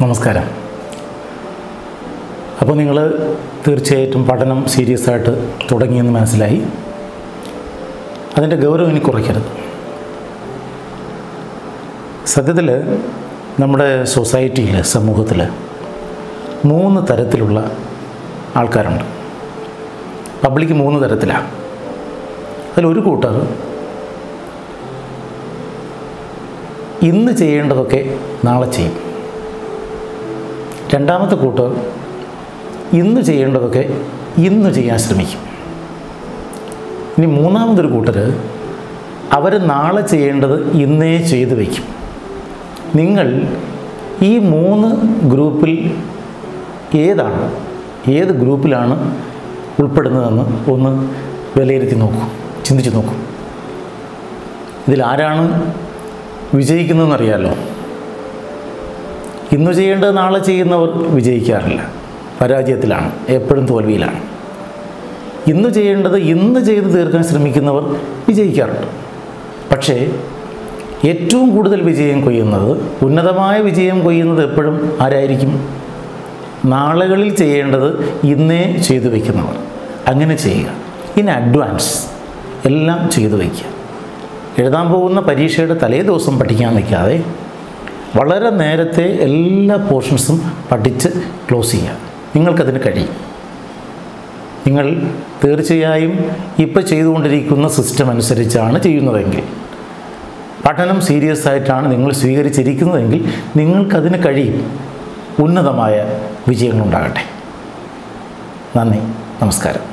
നമസ്കാരം അപ്പോൾ നിങ്ങൾ തീർച്ചയായിട്ടും പഠനം സീരിയസ് ആയിട്ട് തുടങ്ങിയെന്ന് മനസ്സിലായി അതിൻ്റെ ഗൗരവം ഇനി കുറയ്ക്കരുത് സത്യത്തിൽ നമ്മുടെ സൊസൈറ്റിയിൽ സമൂഹത്തിൽ മൂന്ന് തരത്തിലുള്ള ആൾക്കാരുണ്ട് പബ്ലിക് മൂന്ന് തരത്തിലാണ് അതിലൊരു കൂട്ടർ ഇന്ന് ചെയ്യേണ്ടതൊക്കെ നാളെ ചെയ്യും രണ്ടാമത്തെ കൂട്ടർ ഇന്ന് ചെയ്യേണ്ടതൊക്കെ ഇന്ന് ചെയ്യാൻ ശ്രമിക്കും ഇനി മൂന്നാമതൊരു കൂട്ടർ അവർ നാളെ ചെയ്യേണ്ടത് ഇന്നേ ചെയ്തു വയ്ക്കും നിങ്ങൾ ഈ മൂന്ന് ഗ്രൂപ്പിൽ ഏതാണ് ഏത് ഗ്രൂപ്പിലാണ് ഉൾപ്പെടുന്നതെന്ന് ഒന്ന് വിലയിരുത്തി നോക്കൂ ചിന്തിച്ച് നോക്കൂ ഇതിലാരാണ് വിജയിക്കുന്നതെന്നറിയാമല്ലോ ഇന്ന് ചെയ്യേണ്ടത് നാളെ ചെയ്യുന്നവർ വിജയിക്കാറില്ല പരാജയത്തിലാണ് എപ്പോഴും തോൽവിയിലാണ് ഇന്ന് ചെയ്യേണ്ടത് ഇന്ന് ചെയ്ത് തീർക്കാൻ ശ്രമിക്കുന്നവർ വിജയിക്കാറുണ്ട് പക്ഷേ ഏറ്റവും കൂടുതൽ വിജയം കൊയ്യുന്നത് ഉന്നതമായ വിജയം കൊയ്യുന്നത് എപ്പോഴും ആരായിരിക്കും നാളുകളിൽ ചെയ്യേണ്ടത് ഇന്നേ ചെയ്തു വയ്ക്കുന്നവർ അങ്ങനെ ചെയ്യുക ഇൻ അഡ്വാൻസ് എല്ലാം ചെയ്തു വയ്ക്കുക എഴുതാൻ പോകുന്ന പരീക്ഷയുടെ തലേ ദിവസം പഠിക്കാൻ നിൽക്കാതെ വളരെ നേരത്തെ എല്ലാ പോർഷൻസും പഠിച്ച് ക്ലോസ് ചെയ്യുക നിങ്ങൾക്കതിന് കഴിയും നിങ്ങൾ തീർച്ചയായും ഇപ്പോൾ ചെയ്തുകൊണ്ടിരിക്കുന്ന സിസ്റ്റം അനുസരിച്ചാണ് ചെയ്യുന്നതെങ്കിൽ പഠനം സീരിയസ് ആയിട്ടാണ് നിങ്ങൾ സ്വീകരിച്ചിരിക്കുന്നതെങ്കിൽ നിങ്ങൾക്കതിന് കഴിയും ഉന്നതമായ വിജയങ്ങളുണ്ടാകട്ടെ നന്ദി നമസ്കാരം